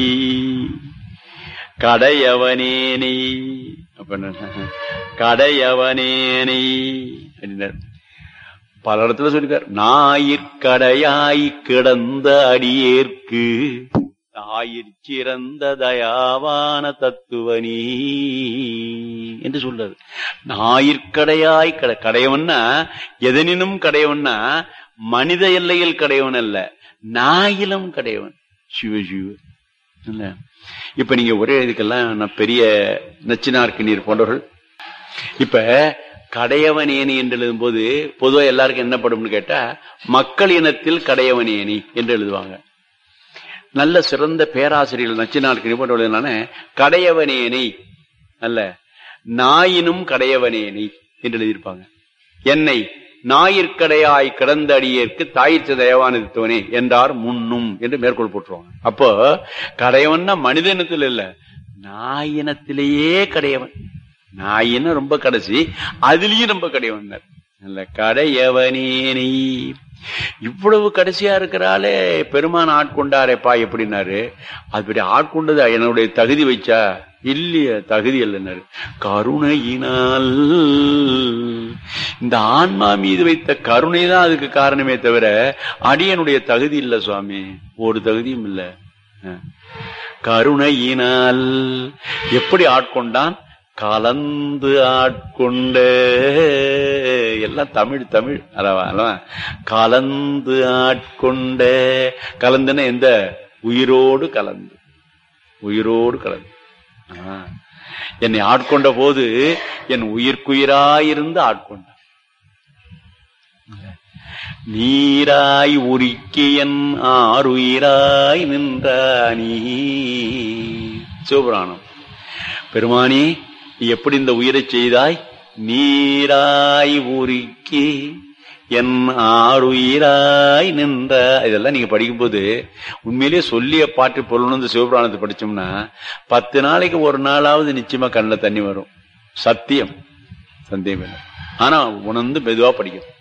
கடையவனேனை அப்ப என்ன? கடையவனேனை அப்படின்னார் பல இடத்துல சொல்லிருக்கார் ஞாயிற்கடையாய் கிடந்த அடியேற்கு ஆயிற் சிறந்த தயாவான தத்துவனி என்று சொல்றாரு ஞாயிற்கடையாய் கட கடையவன்னா எதனினும் கடையவன்னா மனித எல்லையில் கடையவன் அல்ல நாயிலும் கடையவன் சிவ சிவ இல்ல இப்ப நீங்க ஒரே இதுக்கெல்லாம் நான் பெரிய நச்சினார்க்கு நீர் போன்றவர்கள் இப்ப கடையவனேனி என்று எழுதும்போது பொதுவா எல்லாருக்கும் என்ன படும்னு கேட்டா மக்கள் இனத்தில் கடையவனேனி என்று எழுதுவாங்க நல்ல சிறந்த பேராசிரியர்கள் நச்சினார்க்கு போன்றவர்களான கடையவனேனி அல்ல நாயினும் கடையவனேனி என்று எழுதியிருப்பாங்க என்னை ஞாயிற்கடையாய் கிடந்த அடியேற்கு தாயிற்று தயவானதுவனே என்றார் முன்னும் என்று மேற்கோள் போட்டுருவாங்க அப்போ கடையவன்னா மனித இனத்தில் இல்ல நாயினத்திலேயே கடையவன் நாயின்னு ரொம்ப கடைசி அதுலயும் ரொம்ப கடையவன் இல்ல கடையவனேனி இவ்வளவு கடைசியா இருக்கிறாலே பெருமான் ஆட்கொண்டாரேப்பா எப்படின்னாரு அது பெரிய ஆட்கொண்டது என்னுடைய தகுதி வச்சா இல்லைய தகுதி இல்லைன்னாரு கருணையினால் இந்த ஆன்மா மீது வைத்த கருணை தான் அதுக்கு காரணமே தவிர அடியனுடைய தகுதி இல்ல சுவாமி ஒரு தகுதியும் இல்ல கருணையினால் எப்படி ஆட்கொண்டான் கலந்து ஆட்கொண்ட எல்லாம் தமிழ் தமிழ் அல்லவா அல்லவா கலந்து ஆட்கொண்ட கலந்துன்னா எந்த உயிரோடு கலந்து உயிரோடு கலந்து ஆ. என்னை ஆட்கொண்ட போது என் உயிர்க்குயிராயிருந்து ஆட்கொண்ட நீராய் உருக்கியன் ஆறுயிராய் நின்றானி சிவபுராணம் பெருமானி நீ எப்படி இந்த உயிரை செய்தாய் நீராய் உருக்கி என் ஆறுயிராய் நின்ற இதெல்லாம் நீங்க படிக்கும்போது உண்மையிலேயே சொல்லிய பாட்டு பொருள் வந்து சிவபுராணத்தை படிச்சோம்னா பத்து நாளைக்கு ஒரு நாளாவது நிச்சயமா கண்ணில் தண்ணி வரும் சத்தியம் சந்தேகம் இல்லை ஆனா உணர்ந்து மெதுவா படிக்கணும்